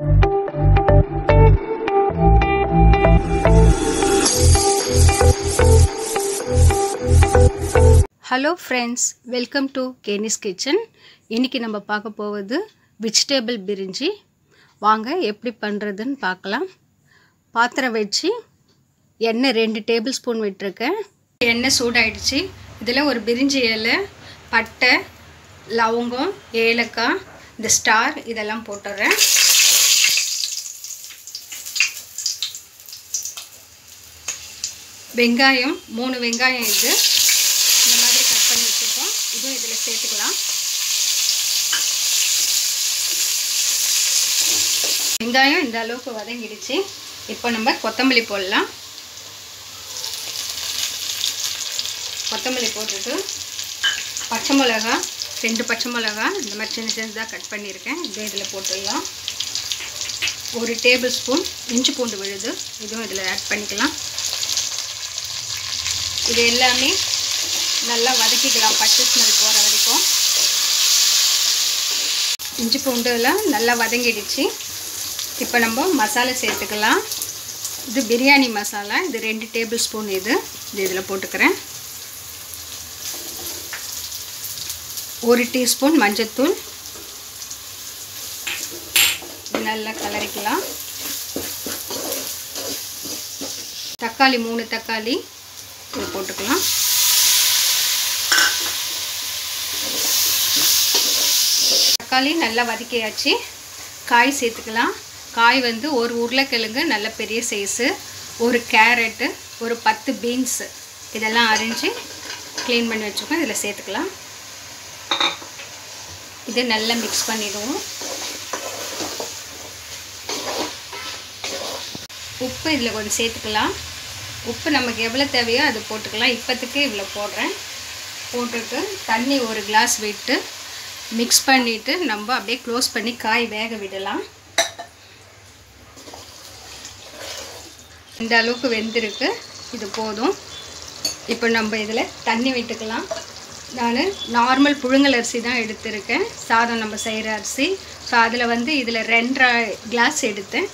hello friends welcome to Kenny's kitchen இன்றைக்கி நம்ம பார்க்க போவது வெஜிடேபிள் பிரிஞ்சி வாங்க எப்படி பண்ணுறதுன்னு பார்க்கலாம் பாத்திரம் வச்சு எண்ணெய் ரெண்டு டேபிள் ஸ்பூன் விட்டுருக்கேன் எண்ணெய் சூடாயிடுச்சு இதில் ஒரு பிரிஞ்சி இலை பட்டை லவங்கம் ஏலக்காய் இந்த ஸ்டார் இதெல்லாம் போட்டுடுறேன் வெங்காயம் மூணு வெங்காயம் இது இந்த மாதிரி கட் பண்ணி வச்சுருக்கோம் இதுவும் இதில் சேர்த்துக்கலாம் வெங்காயம் இந்த அளவுக்கு வதங்கிடுச்சு இப்போ நம்ம கொத்தமல்லி போடலாம் கொத்தமல்லி போட்டுட்டு பச்சை மிளகா ரெண்டு பச்சை மிளகா இந்த மாதிரி சின்ன சின்னதாக கட் பண்ணியிருக்கேன் இதை இதில் போட்டுடலாம் ஒரு டேபிள் ஸ்பூன் இஞ்சி பூண்டு விழுது இதுவும் இதில் ஆட் பண்ணிக்கலாம் இது எல்லாமே நல்லா வதக்கிக்கலாம் பச்சை ஸ்மெல் போகிற வரைக்கும் இஞ்சி பூண்டுலாம் நல்லா வதங்கிடுச்சு இப்போ நம்ம மசாலா சேர்த்துக்கலாம் இது பிரியாணி மசாலா இது ரெண்டு டேபிள் ஸ்பூன் இது இது இதில் போட்டுக்கிறேன் ஒரு டீஸ்பூன் மஞ்சத்தூள் நல்லா கலரிக்கலாம் தக்காளி மூணு தக்காளி இது போட்டுக்கலாம் தக்காளி நல்லா வதக்கியாச்சு காய் சேர்த்துக்கலாம் காய் வந்து ஒரு உருளைக்கிழங்கு நல்ல பெரிய சைஸு ஒரு கேரட்டு ஒரு பத்து பீன்ஸு இதெல்லாம் அரிஞ்சு க்ளீன் பண்ணி வச்சுக்கோம் இதில் சேர்த்துக்கலாம் இது நல்லா மிக்ஸ் பண்ணிவிடுவோம் உப்பு இதில் கொஞ்சம் சேர்த்துக்கலாம் உப்பு நமக்கு எவ்வளோ தேவையோ அது போட்டுக்கலாம் இப்போத்துக்கு இவ்வளோ போடுறேன் போட்டுட்டு தண்ணி ஒரு கிளாஸ் விட்டு மிக்ஸ் பண்ணிவிட்டு நம்ம அப்படியே க்ளோஸ் பண்ணி காய் வேக விடலாம் இந்த அளவுக்கு வெந்திருக்கு இது போதும் இப்போ நம்ம இதில் தண்ணி விட்டுக்கலாம் நான் நார்மல் புழுங்கல் அரிசி தான் எடுத்திருக்கேன் சாதம் நம்ம செய்கிற அரிசி ஸோ அதில் வந்து இதில் ரெண்டரை கிளாஸ் எடுத்தேன்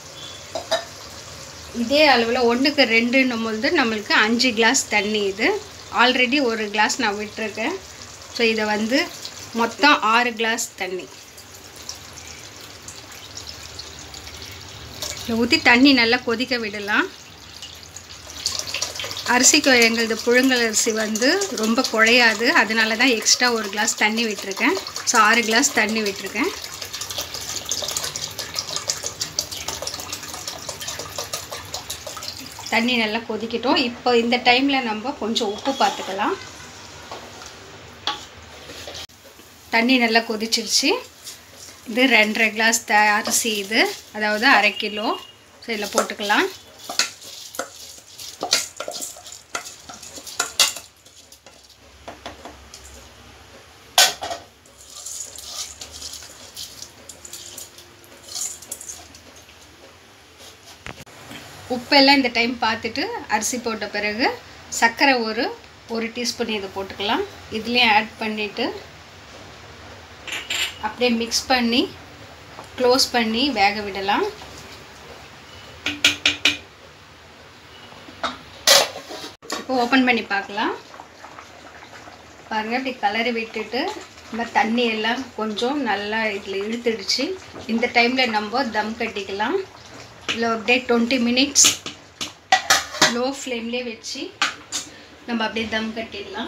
இதே அளவில் ஒன்றுக்கு ரெண்டுன்னும் போது நம்மளுக்கு அஞ்சு கிளாஸ் தண்ணி இது ஆல்ரெடி ஒரு கிளாஸ் நான் விட்டுருக்கேன் ஸோ இதை வந்து மொத்தம் ஆறு கிளாஸ் தண்ணி இதில் ஊற்றி தண்ணி நல்லா கொதிக்க விடலாம் அரிசிக்கு எங்களது புழுங்கல் அரிசி வந்து ரொம்ப குழையாது அதனால தான் எக்ஸ்ட்ரா ஒரு கிளாஸ் தண்ணி விட்டுருக்கேன் ஸோ ஆறு கிளாஸ் தண்ணி விட்டுருக்கேன் தண்ணி நல்லா கொதிக்கட்டும் இப்போ இந்த டைமில் நம்ம கொஞ்சம் உப்பு பார்த்துக்கலாம் தண்ணி நல்லா கொதிச்சிருச்சு இது ரெண்டரை கிளாஸ் த அரிசி இது அதாவது அரை கிலோ ஸோ இதில் போட்டுக்கலாம் உப்பெல்லாம் இந்த டைம் பார்த்துட்டு அரிசி போட்ட பிறகு சர்க்கரை ஒரு ஒரு டீஸ்பூன் இதை போட்டுக்கலாம் இதுலேயும் ஆட் பண்ணிவிட்டு அப்படியே மிக்ஸ் பண்ணி க்ளோஸ் பண்ணி வேக விடலாம் இப்போ ஓப்பன் பண்ணி பார்க்கலாம் பாருங்கள் இப்படி கலரி விட்டுட்டு இந்த தண்ணி எல்லாம் கொஞ்சம் நல்லா இதில் இழுத்துடுச்சு இந்த டைமில் நம்ம தம் கட்டிக்கலாம் இல்லை அப்படியே டுவெண்ட்டி மினிட்ஸ் லோ ஃப்ளேம்லேயே வச்சு நம்ம அப்படியே தம் கட்டிடலாம்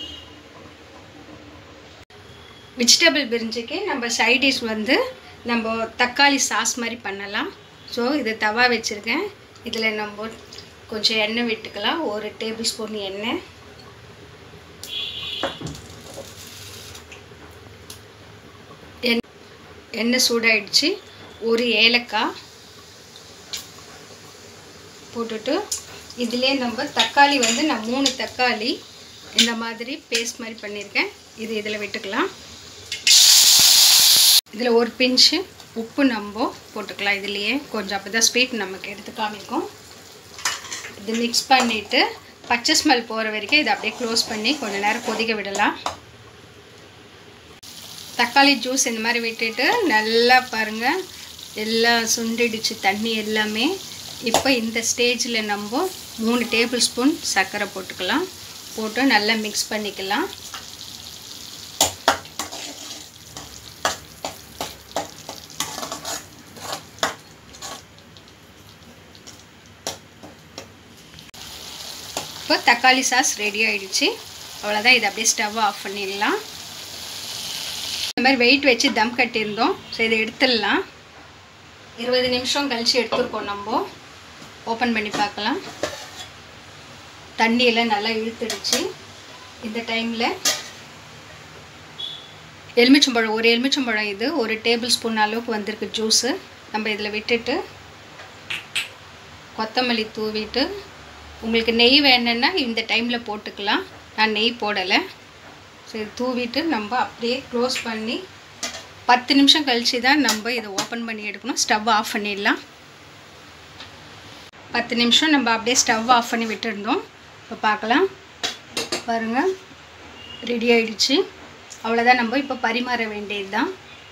வெஜிடபிள் பிரிஞ்சிக்கு நம்ம சைடிஷ் வந்து நம்ம தக்காளி சாஸ் மாதிரி பண்ணலாம் ஸோ இது தவா வச்சுருக்கேன் இதில் நம்ம கொஞ்சம் எண்ணெய் விட்டுக்கலாம் ஒரு டேபிள் ஸ்பூன் எண்ணெய் எண்ணெய் சூடாயிடுச்சு ஒரு ஏலக்காய் போட்டுட்டு இதிலே நம்ம தக்காளி வந்து நான் மூணு தக்காளி இந்த மாதிரி பேஸ்ட் மாதிரி பண்ணியிருக்கேன் இது இதில் விட்டுக்கலாம் இதில் ஒரு பிஞ்சு உப்பு நம்ம போட்டுக்கலாம் இதுலேயே கொஞ்சம் அப்போ தான் ஸ்வீட் நமக்கு எடுத்து காமிக்கும் இது மிக்ஸ் பண்ணிவிட்டு பச்சை ஸ்மெல் போகிற வரைக்கும் இதை அப்படியே க்ளோஸ் பண்ணி கொஞ்சம் நேரம் கொதிக்க விடலாம் தக்காளி ஜூஸ் இந்த மாதிரி விட்டுட்டு நல்லா பாருங்கள் எல்லாம் சுண்டிடுச்சு தண்ணி எல்லாமே இப்போ இந்த ஸ்டேஜில் நம்ம மூணு டேபிள் ஸ்பூன் சர்க்கரை போட்டுக்கலாம் போட்டு நல்லா மிக்ஸ் பண்ணிக்கலாம் இப்போ தக்காளி சாஸ் ரெடி ஆயிடுச்சு அவ்வளோதான் இதை அப்படியே ஸ்டவ் ஆஃப் பண்ணிடலாம் இந்த மாதிரி வெயிட் வச்சு தம் கட்டியிருந்தோம் ஸோ இதை எடுத்துடலாம் இருபது நிமிஷம் கழித்து எடுத்துருக்கோம் நம்ம ஓப்பன் பண்ணி பார்க்கலாம் தண்ணியெல்லாம் நல்லா இழுத்துடுச்சு இந்த டைமில் எலுமிச்சம்பழம் ஒரு எலுமிச்சம்பழம் இது ஒரு டேபிள் ஸ்பூன் அளவுக்கு வந்திருக்கு ஜூஸு நம்ம இதில் விட்டுட்டு கொத்தமல்லி தூவிட்டு உங்களுக்கு நெய் வேணுன்னா இந்த டைமில் போட்டுக்கலாம் நான் நெய் போடலை சரி தூவிட்டு நம்ம அப்படியே க்ளோஸ் பண்ணி பத்து நிமிஷம் கழித்து தான் நம்ம இதை ஓப்பன் பண்ணி எடுக்கணும் ஸ்டவ் ஆஃப் பண்ணிடலாம் பத்து நிமிஷம் நம்ம அப்படியே ஸ்டவ் ஆஃப் பண்ணி விட்டுருந்தோம் இப்போ பார்க்கலாம் பாருங்கள் ரெடி ஆயிடுச்சு அவ்வளோதான் நம்ம இப்போ பரிமாற வேண்டியது தான்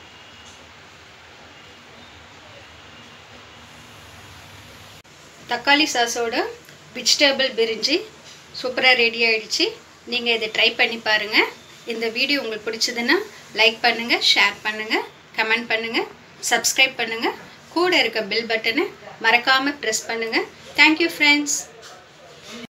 தக்காளி சாஸோட வெஜிடபிள் பிரிஞ்சி சூப்பராக ரெடி ஆயிடுச்சு நீங்கள் இதை ட்ரை பண்ணி பாருங்கள் இந்த வீடியோ உங்களுக்கு பிடிச்சதுன்னா லைக் பண்ணுங்கள் ஷேர் பண்ணுங்கள் கமெண்ட் பண்ணுங்கள் சப்ஸ்கிரைப் பண்ணுங்கள் கூட இருக்க பெல் பட்டனை மறக்காமல் ப்ரெஸ் பண்ணுங்கள் தேங்க்யூ ஃப்ரெண்ட்ஸ்